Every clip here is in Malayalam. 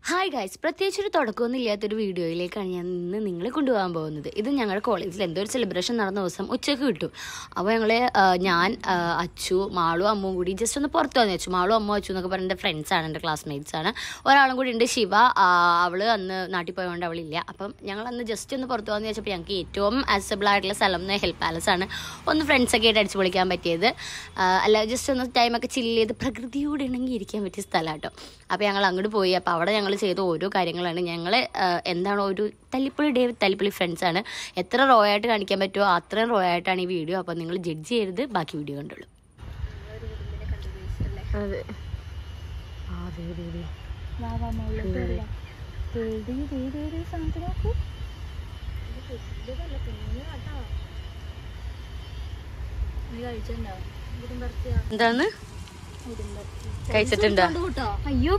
ഹായ് ഗൈസ് പ്രത്യേകിച്ച് ഒരു തുടക്കമൊന്നും ഇല്ലാത്തൊരു വീഡിയോയിലേക്കാണ് ഞാൻ ഇന്ന് നിങ്ങളെ കൊണ്ടുപോകാൻ പോകുന്നത് ഇത് ഞങ്ങളുടെ കോളേജിൽ എന്തോ ഒരു സെലിബ്രേഷൻ നടന്ന ദിവസം ഉച്ചയ്ക്ക് കിട്ടും അപ്പോൾ ഞങ്ങൾ ഞാൻ ആ, അച്ചു മാളും അമ്മും കൂടി ജസ്റ്റ് ഒന്ന് പുറത്ത് വന്നു വെച്ചു മാളും അമ്മ അച്ചു എന്നൊക്കെ പറഞ്ഞ എൻ്റെ ഫ്രണ്ട്സാണ് എൻ്റെ ക്ലാസ്മേറ്റ്സ് ആണ് ഒരാളും കൂടി ഉണ്ട് ശിവ ആ, അവള് അന്ന് നാട്ടിൽ പോയതുകൊണ്ട് അവളില്ല അപ്പം ഞങ്ങൾ അന്ന് ജസ്റ്റ് ഒന്ന് പുറത്ത് വന്നു വെച്ചപ്പോൾ ഞങ്ങൾക്ക് ഏറ്റവും ആക്സസിബിൾ ആയിട്ടുള്ള സ്ഥലം എന്ന് ഹെൽപ്പ് പാലസ് ആണ് ഒന്ന് ഫ്രണ്ട്സൊക്കെ ആയിട്ട് അടിച്ചു പൊളിക്കാൻ പറ്റിയത് ആ, അല്ല ജസ്റ്റ് ഒന്ന് ടൈമൊക്കെ ചില്ല് ചെയ്ത് പ്രകൃതിയോട് ഇണങ്ങി ഇരിക്കാൻ പറ്റിയ സ്ഥലം കേട്ടോ അപ്പോൾ ഞങ്ങൾ അങ്ങോട്ട് പോയി അപ്പോൾ അവിടെ ഞങ്ങൾ ചെയ്ത ഓരോ കാര്യങ്ങളാണ് ഞങ്ങൾ എന്താണോ ഒരു തല്ലിപ്പൊളി ഡേ തല്ലിപ്പൊളി ഫ്രണ്ട്സ് ആണ് എത്ര റോ ആയിട്ട് കാണിക്കാൻ പറ്റുമോ അത്രയും റോ ആയിട്ടാണ് ഈ വീഡിയോ അപ്പോൾ നിങ്ങൾ ജഡ്ജ് ചെയ്യരുത് ബാക്കി വീഡിയോ കണ്ടുള്ളൂ അതെ എന്താണ് കഴിച്ചിട്ടുണ്ടോ അയ്യോ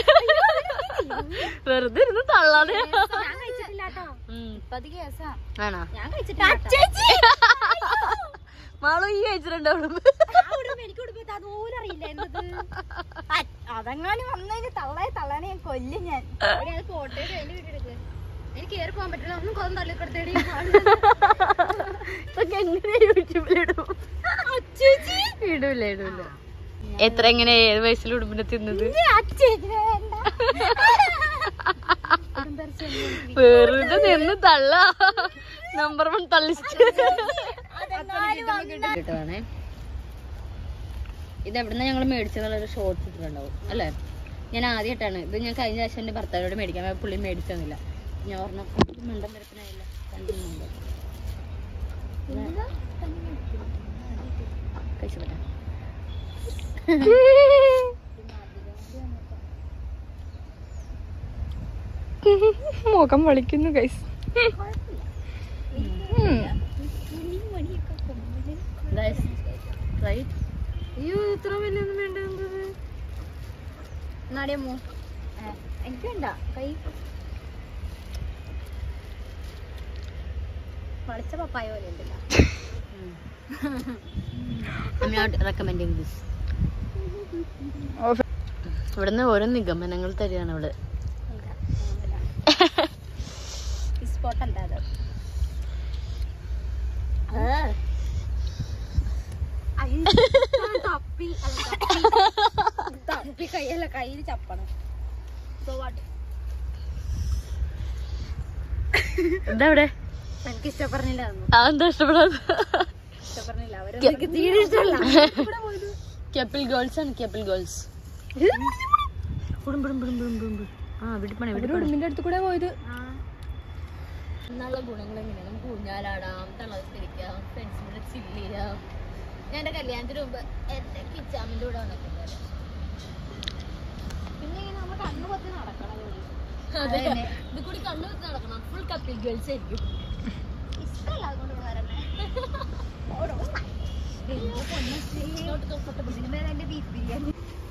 വെറുതെ ഇരുന്ന് തള്ളാതെ ഞാൻ കഴിച്ചിട്ടില്ലാട്ടോ ഉം. പതി കേസാ ആണോ ഞാൻ കഴിച്ചിട്ടില്ല മാളു ഈ കഴിച്ചിട്ടുണ്ടാവും എനിക്ക് ഉടുപ്പിട്ട് അതുപോലെ അറിയില്ല എന്നത് അതങ്ങാനും വന്നതിന് തള്ളായി തള്ളാനെ ഞാൻ കൊല്ലും ഞാൻ ഫോട്ടോ അതിന്റെ വീഡിയോ എടുക്ക് എനിക്ക് കയറി പോകാൻ പറ്റില്ല ഒന്നും കൊല്ലം തള്ളിക്കെടുത്തേടി ഇതൊക്കെ എങ്ങനെ യൂട്യൂബിലിടും ഇടൂല ഇടൂല എത്ര എങ്ങനെ ഏഴ് വയസ്സിൽ ഉടുപ്പിനെ തിന്നത് വെറുതെ നിന്ന് തള്ള നമ്പർ വൺ തള്ളിച്ചിട്ട് കിട്ടുവാണേ ഇത് എവിടുന്ന ഞങ്ങൾ മേടിച്ചെന്നുള്ളൊരു ഷോർട്സ് ഇട്ടിട്ടുണ്ടാവും അല്ലേ ഞാൻ ആദ്യമായിട്ടാണ് ഇത് ഞാൻ കഴിഞ്ഞ പ്രാവശ്യം എൻ്റെ ഭർത്താവിനോട് മേടിക്കാൻ പോയപ്പോൾ പുള്ളി മേടിച്ചു തന്നില്ല ഞാൻ ഓർമ്മ മണ്ടം വരപ്പിനായില്ല രണ്ടും മണ്ടം കഴിച്ചു പറ്റാം മുഖം വളിക്കുന്നു ഗൈസ് റൈറ്റ് അയ്യോ ഇത്ര വലിയൊന്നും വേണ്ടത് നാടിയമ്മോ എനിക്ക് വേണ്ട കൈ പളിച്ച പപ്പായ പോലെ ഉണ്ടല്ലോ ഐ നോട്ട് റെക്കമെൻഡിങ് ദിസ് ഇവിടുന്ന് ഓരോ നിഗമനങ്ങൾ തരികയാണ് ഇവിടെ സ്പോട്ട് എന്താ അത് തപ്പി തപ്പി കൈയല്ല കയ്യിൽ ചപ്പണം സോ വാട്ട് എന്താ ഇവിടെ എനിക്ക് ഇഷ്ടപ്പെടുന്നില്ല അതെന്താ ഇഷ്ടപ്പെടാത്ത ഇഷ്ടപ്പെടുന്നില്ല അവര് തീരെ ഇഷ്ടമല്ല കപ്പിൾ ഗേൾസ് ആണ് കപ്പിൾ ഗേൾസ് ആ വീട്ടിൽ പണി വീട്ടിൽ പണി ഉടുമ്പിന്റെ അടുത്ത് കൂടെ പോയത് എന്നുള്ള ഗുണങ്ങൾ എങ്ങനെയാണ് നമുക്ക് ഊഞ്ഞാലാടാം തളർത്തിരിക്കാം ഫ്രണ്ട്സിനോട് ചില്ല് ചെയ്യാം ഞാൻ എൻ്റെ കല്യാണത്തിന് മുമ്പ് എൻ്റെ കിച്ചാമിൻ്റെ കൂടെ വന്നിട്ടുണ്ടായിരുന്നു പിന്നെ ഇങ്ങനെ നമ്മൾ കണ്ണു പൊത്തി നടക്കണം അതെ ഇത് കൂടി കണ്ണു വെച്ച് നടക്കണം ഫുൾ കപ്പിൾ ഗേൾസ് ആയിരിക്കും ഇഷ്ടമല്ല അതുകൊണ്ട് വരണേ നോട്ട് കംഫർട്ടബിൾ ഇതിന് മേലെ എന്റെ ബീഫ് ബിരിയാണി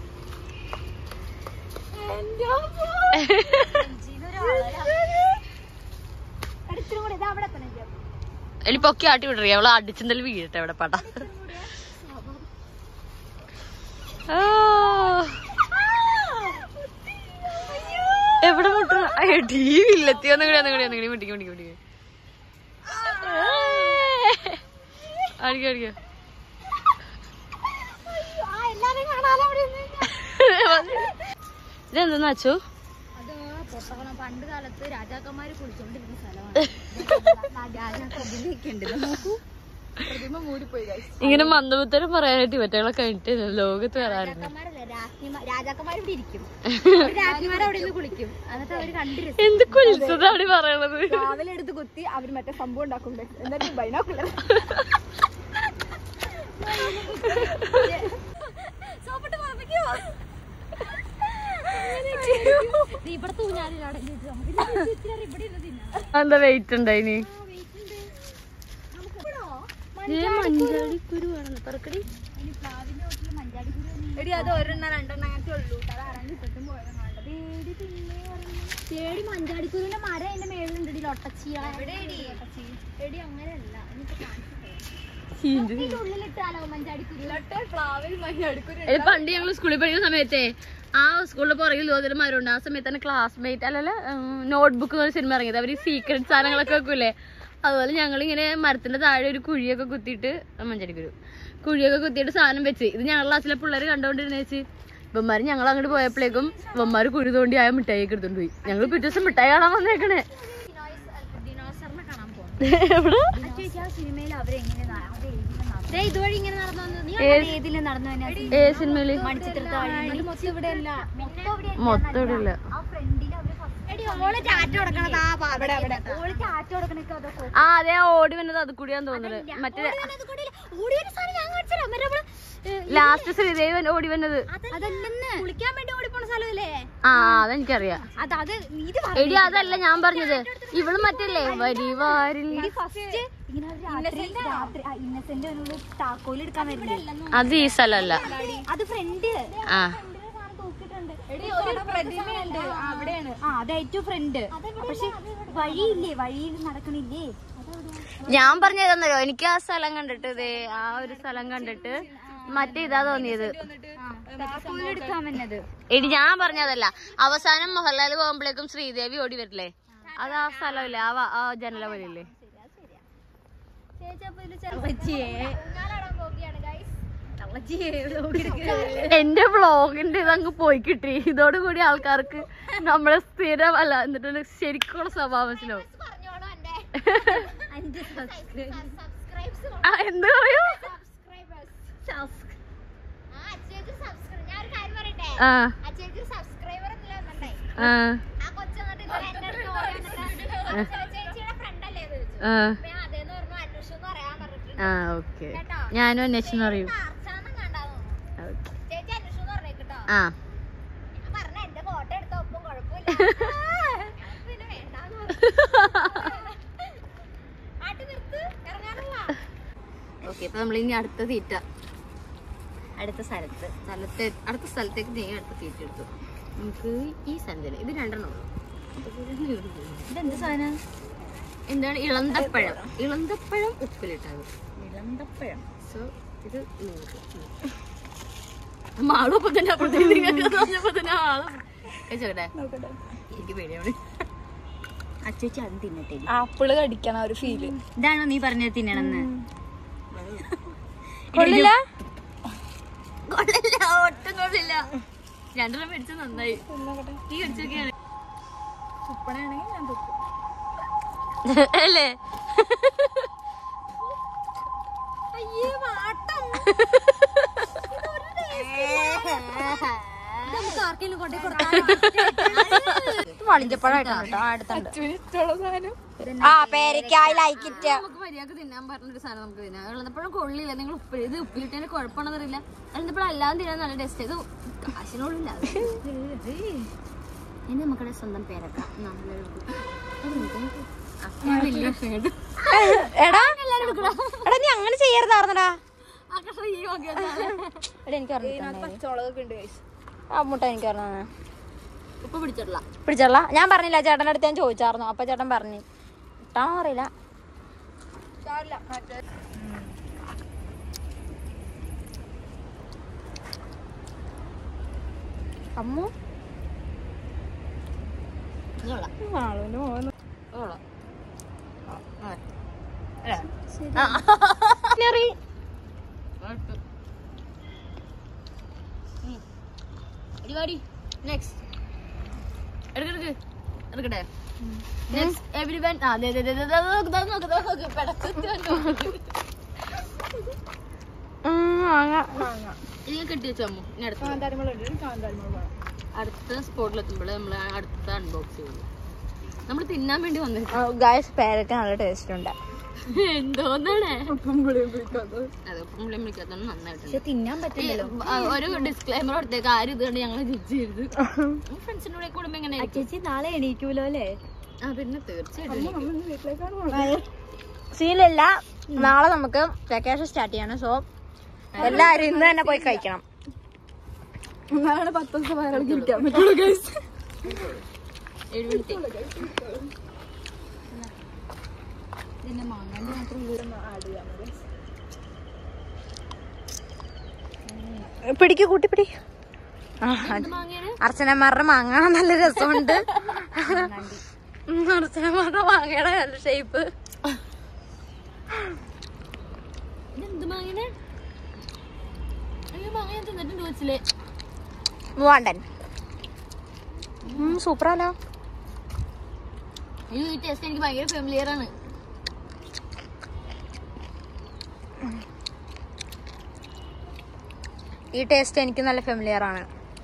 അടുത്തും കൂടെ ഇത് അവിടെ തന്നെ ചെയ്യാം എലി പൊക്കി ആട്ടി വിടറി അവളെ അടിച്ചെന്തായാലും വീഴട്ടെ അവിടെ പട എവിടെ മുട്ട ടി വി ഇല്ലെത്തി ഒന്നും കൂടി ഒന്നും കൂടി ഒന്നും കൂടി മുട്ടിക്ക് മുട്ടിക്ക് മുട്ടിക്ക് അടിക്കോ അടിക്കോ ആ എല്ലാരും കാണാലോ അവിടെ ഇതെന്താ അച്ചു അത് പൊട്ടകണം പണ്ട് കാലത്ത് രാജാക്കന്മാര് കുളിച്ചോണ്ടിരുന്ന സ്ഥലമാണ് രാജാക്കന്മാരൊക്കെ ഉണ്ട് നോക്കൂ പ്രതിമ മൂടിപ്പോയി ഇങ്ങനെ മന്ദബുദ്ധരം പറയാനായിട്ട് ഇവറ്റകളെ കഴിഞ്ഞിട്ട് ലോകത്ത് വരാറുണ്ട് രാജാക്കന്മാരല്ല രാജ്ഞിമാർ രാജാക്കന്മാർ ഇവിടെ ഇരിക്കും രാജ്ഞിമാർ അവിടെ നിന്ന് കുളിക്കും എന്നിട്ട് അവര് കണ്ടിരുന്നു എന്ത് കുൽസതാണ് പറയണത് രാവിലെ എടുത്ത് കുത്തി അവര് മറ്റേ സംഭവം ഉണ്ടാക്കും എന്നിട്ട് ബൈനോക്കുലർ സോപ്പിട്ട് പറപ്പിക്കോ ഇവിടെ തൂഞ്ഞാലിലാണ് ഇവിടെ ഇരുന്ന് തിന്നാം എന്താ വെയിറ്റ് ഉണ്ടായിനി എടി അത് ഒരെണ്ണം രണ്ടെണ്ണം അങ്ങനത്തെ ഉള്ളൂ അത് ആരാണ്ട് കിട്ടും പോയതും കണ്ടത് ഏടി പിന്നെ പേടി മഞ്ചാടിക്കുരുവിന്റെ മരം അതിന്റെ മേളിലുണ്ട് ഒട്ടച്ചി എടി അങ്ങനെയല്ല ചീഞ്ചു ഉള്ളിലിട്ടാലോ മഞ്ചാടിക്കുരു ഇത് പണ്ട് ഞങ്ങൾ സ്കൂളിൽ പഠിക്കുന്ന സമയത്തെ ആ സ്കൂളിൽ പുറകിൽ ഇതുപോലെ മരമുണ്ട് ആ സമയത്ത് തന്നെ ക്ലാസ്മേറ്റ് അല്ലല്ല നോട്ട്ബുക്ക് സിനിമ ഇറങ്ങിയത് അവർ സീക്രട്ട് സാധനങ്ങളൊക്കെ വെക്കൂലേ അതുപോലെ ഞങ്ങൾ ഇങ്ങനെ മരത്തിന്റെ താഴെ ഒരു കുഴിയൊക്കെ കുത്തിയിട്ട് മഞ്ചടിക്കുരു കുഴിയൊക്കെ കുത്തിയിട്ട് സാധനം വെച്ച് ഇത് ഞങ്ങളുടെ ക്ലാസ്സിലെ പിള്ളേർ കണ്ടോണ്ടിരുന്ന വെച്ച് ഇവന്മാര് ഞങ്ങൾ അങ്ങോട്ട് പോയപ്പോഴേക്കും ഇവന്മാര് കുഴി തോണ്ടി ആയ മിഠായി ഒക്കെ എടുത്തോണ്ട് പോയി ഞങ്ങൾ പിറ്റേ ദിവസം മിഠായി കാണാൻ വന്നേക്കണേ ദിനോസറിനെ കാണാൻ പോകും എവിടെ ചേച്ചി ആ സിനിമയിൽ അവരെങ്ങനെ ഇതുവഴി ഇങ്ങനെ നടന്നു വന്നത്. നീ ഏത്? കണ്ടോ ഏതില് നടന്നു തന്നെ ഏ സിനിമയില് മണിച്ചിത്രത്താഴ് മൊത്തം ഇവിടെ അല്ല മൊത്തം ഇവിടെ മൊത്തം ഇവിടെ ഇല്ല ആ ഫ്രണ്ടിൽ അവര് ഓള് ടാറ്റ കൊടുക്കണത് ആ ഓള് ടാറ്റ കൊടുക്കണൊക്കെ അതൊക്കെ ആ അതെ ആ ഓടി വന്നത് അത് കൂടിയാന്ന് തോന്നുന്നത് മറ്റേ ലാസ്റ്റ് ശ്രീദേവൻ ഓടി വന്നത് അതല്ലെന്ന് കുളിക്കാൻ വേണ്ടി ഓടിപ്പോണ സ്ഥലമല്ലേ ആ അതെനിക്കറിയാം അത് അത് ഇത് എടി അതല്ല ഞാൻ പറഞ്ഞത് ഇവള് മറ്റല്ലേ വരിവാരിൽ ഫസ്റ്റ് ഇങ്ങനെ അവര് രാത്രി രാത്രി ഇന്നസെന്റ് താക്കോല് എടുക്കാൻ വരില്ലേ അത് ഈ സ്ഥലമല്ല അത് ഫ്രണ്ട് ആ അവിടെയാണ് ആ അത് ഏറ്റവും ഫ്രണ്ട് പക്ഷെ വഴിയില്ലേ വഴിയിൽ നടക്കണില്ലേ ഞാൻ പറഞ്ഞതെന്നല്ലോ എനിക്ക് ആ സ്ഥലം കണ്ടിട്ട് ഇതേ ആ ഒരു സ്ഥലം കണ്ടിട്ട് മറ്റേ ഇതാ തോന്നിയത് താക്കോല് എടുക്കാൻ വന്നത് എടി ഞാൻ പറഞ്ഞതല്ല അവസാനം മോഹൻലാൽ പോകുമ്പോഴേക്കും ശ്രീദേവി ഓടി വരില്ലേ അത് ആ സ്ഥലമില്ലേ ആ വ- ആ ജനല വഴിയില്ലേ എന്റെ വ്ളോഗിന്റെ ഇതങ്ങ് പോയി കിട്ടി ഇതോടുകൂടി ആൾക്കാർക്ക് നമ്മളെ സ്ഥിരം അല്ല എന്നിട്ട് ശരിക്കുള്ള സ്വഭാവം മനസ്സിലാവും ആ, എന്ത് പറയൂ ആ സബ്സ്ക്രൈബർ ആ ആ കൊച്ചെന്നിട്ട് ഇന്നലെ എന്റെ അടുത്ത് ഓടി വന്നിട്ട് ചേച്ചിയുടെ ഫ്രണ്ടല്ലേ എന്ന് ചോദിച്ചു ആ അപ്പൊ ഞാൻ അതേന്ന് പറഞ്ഞു അന്വേഷിച്ചു എന്ന് പറയാൻ പറഞ്ഞിട്ടുണ്ട് ആ ഓക്കെ ഞാനും അന്വേഷണം അറിയും അർച്ചാന്നും കണ്ടാന്ന് തോന്നുന്നു ഓക്കെ ചേച്ചി അന്വേഷിച്ചു എന്ന് പറഞ്ഞേക്കിട്ടോ ആ ഞാൻ പറഞ്ഞ എന്റെ ഫോട്ടോ എടുത്ത ഒപ്പം കുഴപ്പമില്ല ഞാൻ പിന്നെ വേണ്ടാന്ന് പറഞ്ഞു ആട്ടി നിർത്ത് ഇറങ്ങാനുള്ള ഓക്കെ അപ്പൊ നമ്മൾ ഇനി അടുത്ത തീറ്റ അടുത്ത സ്ഥലത്ത് സ്ഥലത്തെ അടുത്ത സ്ഥലത്തേക്ക് നീ അടുത്ത തീറ്റ എടുത്തു നമുക്ക് ഈ സ്ഥലത്തില് ഇത് രണ്ടെണ്ണം ഉള്ളു ഇതെന്ത് സാധനം എന്താണ് ഇളന്തപ്പഴം ഇളന്തപ്പഴം ഉപ്പിലിട്ടത് ഇളന്തപ്പഴം സോ ഇത് നൂറ് മാളും ഇപ്പൊ തന്നെ അപ്പുറത്തേക്ക് നിങ്ങൾക്ക് തോന്നിയപ്പോ തന്നെ ആളും കഴിച്ചോട്ടെ എനിക്ക് പേടിയാണ് അച്ചേച്ചി അത് തിന്നട്ടെ ആപ്പിള് കടിക്കണം ഒരു ഫീല് ഇതാണോ നീ പറഞ്ഞത് തിന്നണമെന്ന് കൊള്ളില്ല കൊള്ളില്ല ഒട്ടും കൊള്ളില്ല രണ്ടെണ്ണം മേടിച്ച നന്നായി നീ കടിച്ചൊക്കെയാണ് തുപ്പണയാണെങ്കിൽ ഞാൻ തുപ്പും അല്ലേ നമുക്ക് ആർക്കെങ്കിലും കൊണ്ടേ വളിഞ്ചപ്പഴമായിട്ടുണ്ട് കേട്ടോ അടുത്തുണ്ട് ആ പേരക്കായി ലൈക്കിറ്റ് നമുക്ക് മര്യാദക്ക് തിന്നാൻ പറഞ്ഞൊരു സാധനം നമുക്ക് തിന്നാം ഇളന്നപ്പോഴും കൊള്ളില്ല നിങ്ങൾ ഉപ്പ് ഇത് ഉപ്പിലിട്ടതിന് കുഴപ്പമാണെന്ന് അറിയില്ല ഇളന്നപ്പോഴും അല്ലാതെ തിന്നാൻ നല്ല ടേസ്റ്റ് ഇത് കാശിനോടില്ല ഇനി നമുക്കിടെ സ്വന്തം പേരക്കാം വലിയ ഷേഡ് എടാ എടാ നീ അങ്ങനെ ചെയ്യരുതാർന്നടാ ആ കഷ്ണം ഈ വകയാണ്. എടാ എനിക്ക് പച്ചമുളകൊക്കെ ഉണ്ട് ആ മുട്ട എനിക്ക് പറഞ്ഞ ഉപ്പ് പിടിച്ചിട്ടില്ല പിടിച്ചല്ല ഞാൻ പറഞ്ഞില്ല ചേട്ടൻ്റെ അടുത്ത് ഞാൻ ചോദിച്ചായിരുന്നു അപ്പൊ ചേട്ടൻ പറഞ്ഞു ഇട്ടാണോ അറിയില്ല അമ്മു ഇത് കൊള്ളാം. ആളുവിന്റെ മോൻ ഇത് കൊള്ളാം. ആ. നെറി. പരിപാടി നെക്സ്റ്റ് എടുക്കെടുക്ക് എടുക്കട്ടെ നെക്സ്റ്റ് എവരി വൺ ആ ദേ ദേ ദേ ദേ ദേ നോക്ക് ദേ നോക്ക് ദേ നോക്ക് പെടക്കുത്തി വന്നു ഉം, മാങ്ങ. ഇത് കെട്ടി വെച്ചു അമ്മു ഇനി അടുത്ത അടുത്ത സ്പോട്ടിൽ എത്തുമ്പോൾ നമ്മൾ അടുത്ത അൺബോക്സ് ചെയ്യുള്ളൂ നമ്മൾ തിന്നാൻ വേണ്ടി വന്നിട്ട് ആ, ഗായ്സ് പേരൊക്കെ നല്ല ടേസ്റ്റ് ഉണ്ട് എന്തോന്നാണ് അതെ ഉപ്പും പുളിയും വിളിക്കാത്തത് നന്നായിട്ടുണ്ട് തിന്നാൻ ഈ, ആ, ഒരു ഡിസ്ക്ലൈമർ കൊടുത്തേക്ക് ആരും ഇത് കണ്ട് ഞങ്ങൾ ജഡ്ജ് ചെയ്യരുത് ഫ്രണ്ട്സിന്റെ കൂടെ കൂടുമ്പോ എങ്ങനെ ആയിരിക്കും? ചേച്ചി നാളെ എണീക്കൂലോ അല്ലേ ആ പിന്നെ തീർച്ചയായിട്ടും സീനില്ല നാളെ നമുക്ക് വെക്കേഷൻ സ്റ്റാർട്ട് ചെയ്യണം സോ എല്ലാരും ഇന്ന് തന്നെ പോയി കഴിക്കണം ഏഴ് മിനിറ്റ് പിടിക്ക് കൂട്ടി പിടി ആ, അർച്ചനമാരുടെ മാങ്ങ നല്ല രസമുണ്ട് ഉം, അർച്ചനമാരുടെ മാങ്ങയുടെ നല്ല ഷേപ്പ് എന്ത് മാങ്ങനെ അയ്യോ മാങ്ങ ഞാൻ തിന്നിട്ടുണ്ട് കൊച്ചിലെ മൂവാണ്ടൻ സൂപ്പറാലോ അയ്യോ ഈ ടേസ്റ്റ് എനിക്ക് ഭയങ്കര ഫെമിലിയർ ആണ് ഈ ടേസ്റ്റ് എനിക്ക് നല്ല ഫെമിലിയർ ആണ്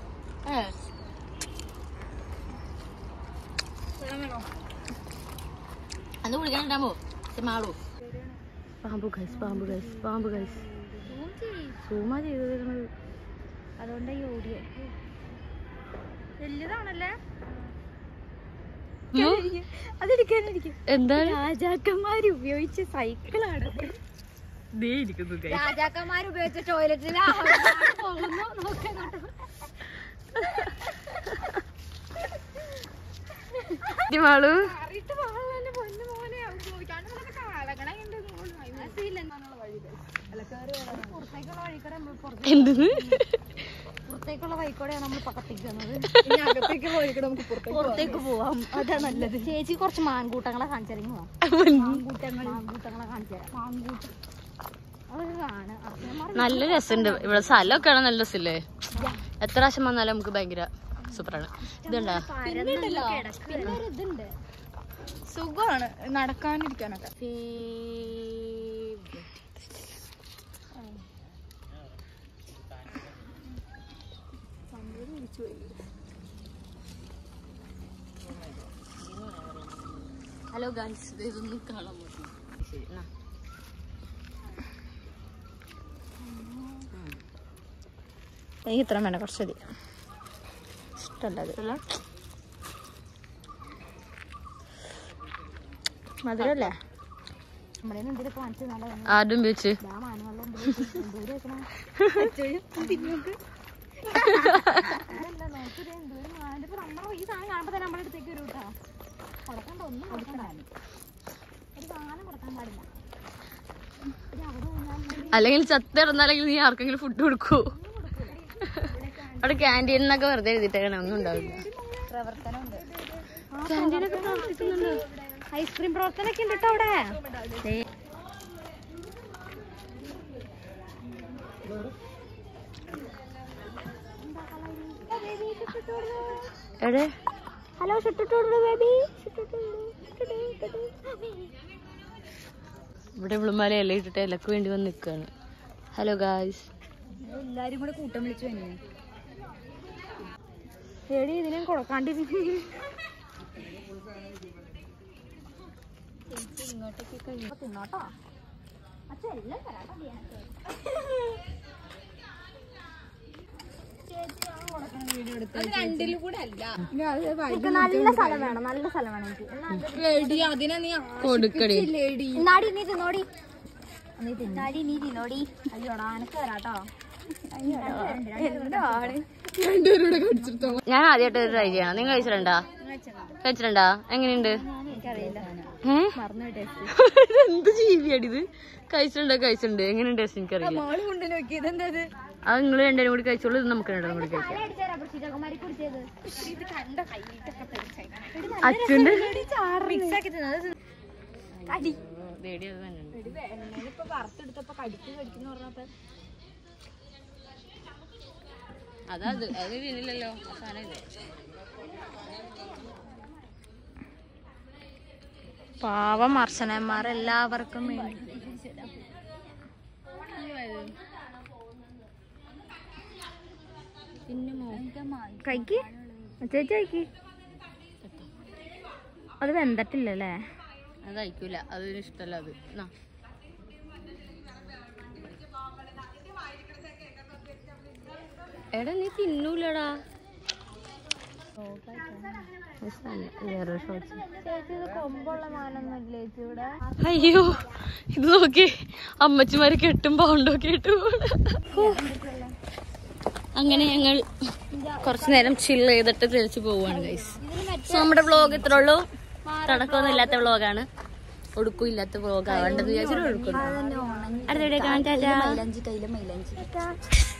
അന്ന് കുളിക്കാനുണ്ടാമോ മാളു പാമ്പ് ഗൈസ് പാമ്പ് ഗൈസ് പാമ്പ് ഗൈസ് സൂമാ ചെയ്തേക്കണത് അതുകൊണ്ടാ ഈ ഓടിയ വലുതാണല്ലേ അതെടുക്കാനിരിക്കും എന്താണ് രാജാക്കന്മാർ ഉപയോഗിച്ച സൈക്കിളാണ് ദേ ഇരിക്കുന്നു guys. രാജാക്കന്മാർ ഉപയോഗിച്ച ടോയ്ലറ്റിൽ പോകുന്നു നോക്കാൻ ഈ മാളു അറിയിട്ട് പാടില്ല പൊന്നു മോനെ അവിടെ ചോദിക്കാണ്ട് നിനക്ക് കാലക്കണയുണ്ട് പുറത്തേക്കുള്ള വഴിക്കൂടെ നമ്മൾ പുറത്ത് എന്തെന്ന് പുറത്തേക്കുള്ള വഴിക്കൂടെയാണ് നമ്മൾ പക്കത്തേക്ക് വന്നത് അകത്തേക്ക് വഴിക്കൂടെ നമുക്ക് പുറത്തേക്ക് പോവാം അതാ നല്ലത് ചേച്ചി കുറച്ച് മാൻകൂട്ടങ്ങളെ കാണിച്ചിറങ്ങി പോവാം മാൻകൂട്ടങ്ങൾ മാൻകൂട്ടങ്ങളെ കാണിച്ചു തരാം മാൻകൂട്ടം അതൊക്കെ കാണാം അച്ഛനമാർ നല്ല രസമുണ്ട് ഇവിടെ സ്ഥലമൊക്കെ ആണ് നല്ല രസമില്ലേ എത്ര പ്രാവശ്യം വന്നാലും നമുക്ക് ഭയങ്കര സൂപ്പറാണ് ഇതുണ്ടാ പിന്നുണ്ടല്ലോ പിന്നെ ഒരു ഇതുണ്ട് സുഖമാണ് നടക്കാനിരിക്കാനൊക്കെ ഹലോ ഗൈസ് ഇതൊന്നും കാണാൻ പറ്റും ശരി എന്നാ എനിക്ക് ഇത്ര വേണ്ട കുറച്ചതി ഇഷ്ടമല്ല അത് മധുരല്ലേ നമ്മുടെ എന്തെങ്കിലും കാണിച്ചു നല്ല ആദ്യം ഉപയോഗിച്ച് ആ മാനുവെള്ളം എന്തോരം വെക്കണം അതല്ല നോക്കിയത് എന്തോരം മാനിപ്പോ നമ്മൾ ഈ സാധനം കാണുമ്പോ തന്നെ നമ്മുടെ അടുത്തേക്ക് വരും കേട്ടോ കൊടുക്കണ്ട ഒന്നും കൊടുക്കണ്ട ഒരു സാധനം കൊടുക്കാൻ പാടില്ല ഒരു അവിടെ ഊഞ്ഞാൽ അല്ലെങ്കിൽ ചത്തിറന്നാലെങ്കിൽ നീ ആർക്കെങ്കിലും ഫുഡ് കൊടുക്കൂ അവിടെ ക്യാൻറ്റീൻ എന്നൊക്കെ വെറുതെ എഴുതിയിട്ടേക്കണേ ഒന്നും ഉണ്ടാവില്ല പ്രവർത്തനമുണ്ട് ക്യാൻറ്റീനൊക്കെ പ്രവർത്തിക്കുന്നുണ്ട് ഐസ്ക്രീം പ്രവർത്തനമൊക്കെ ഉണ്ട് കേട്ടോ അവിടെ എവിടെ ഹലോ ഷിട്ടിട്ടോട് ബേബി ഇവിടെ ഇവളുമാരെ ഇല ഇട്ടിട്ട് ഇലക്ക് വേണ്ടി വന്ന് നിൽക്കുകയാണ് ഹലോ ഗായ്സ് എല്ലാരും കൂടെ കൂട്ടം വിളിച്ചു തന്നെ എടി ഇതിനെ കൊടുക്കാണ്ടിരിക്കും ഇങ്ങോട്ടേക്ക് കഴിയുമ്പോ തിന്നോട്ടോ അച്ഛല്ല നല്ല സ്ഥലം വേണം നല്ല സ്ഥലം വേണം എനിക്ക് കൊടുക്കടി നാടി നീ തിന്നോടി നാടി നീ തിന്നോടി അയ്യോടാ എനക്ക് തരാട്ടോ എന്താണ് ഞാൻ ആദ്യമായിട്ട് ഒരു ട്രൈ ചെയ്യണം നിങ്ങൾ കഴിച്ചിട്ടുണ്ടാ കഴിച്ചിട്ടുണ്ടാ എങ്ങനെയുണ്ട് എനിക്കറിയില്ല ഏ? മറന്നു ഇത് എന്ത് ജീവിയാടി ഇത് കഴിച്ചിട്ടുണ്ട് കഴിച്ചിട്ടുണ്ട് എങ്ങനെയുണ്ട് ടേസ്റ്റ് എനിക്കറിയില്ല മോള് കൊണ്ട് നോക്കി ഇതെന്താ ഇത് അത് നിങ്ങൾ രണ്ടുപേരും കൂടി കഴിച്ചോളൂ ഇത് നമുക്ക് രണ്ടും കൂടി കഴിക്കാം ഇത് കണ്ട കയ്യിട്ടൊക്കെ അച്ഛൻ്റെ മിക്സ് ആക്കി തിന്നത് കടി ദേടി അത് തന്നെ ഇപ്പൊ വറുത്തെടുത്തപ്പോ കടിക്ക് കടിക്കുന്ന പറഞ്ഞപ്പോ അതാ അത് അത് തിന്നില്ലല്ലോ അവസാനല്ലേ പാവം അർച്ചനന്മാർ എല്ലാവർക്കും വേണ്ടി കഴിക്ക് ചേച്ചി കഴിക്ക് അത് വെന്തട്ടില്ലല്ലേ അത് കഴിക്കൂല അതിന് ഇഷ്ടമല്ല അത് എന്നാ എടാ നീ തിന്നൂലടാ വേറെ ഷോർട്സ് ചേച്ചി ഇത് കൊമ്പുള്ള മാനൊന്നും ഇല്ലേ ചേച്ചി ഇവിടെ അയ്യോ ഇത് നോക്കി അമ്മച്ചിമാര് കെട്ടും പൗണ്ടൊക്കെ ഇട്ടു അങ്ങനെ ഞങ്ങൾ കുറച്ചു നേരം ചില്ല് ചെയ്തിട്ട് തിരിച്ചു പോവാണ് ഗൈസ് സോ നമ്മുടെ വ്ളോഗ് ഇത്ര ഉള്ളൂ തടക്കമൊന്നും ഇല്ലാത്ത വ്ളോഗാണ് ഒടുക്കും ഇല്ലാത്ത വ്ളോഗ് ആവേണ്ടത് വിചാരിച്ചിട്ട് ഒടുക്കുന്നു അടുത്ത വീഡിയോ കാണാൻ ടാറ്റാ. മൈലഞ്ചി കയ്യില് മൈലഞ്ചി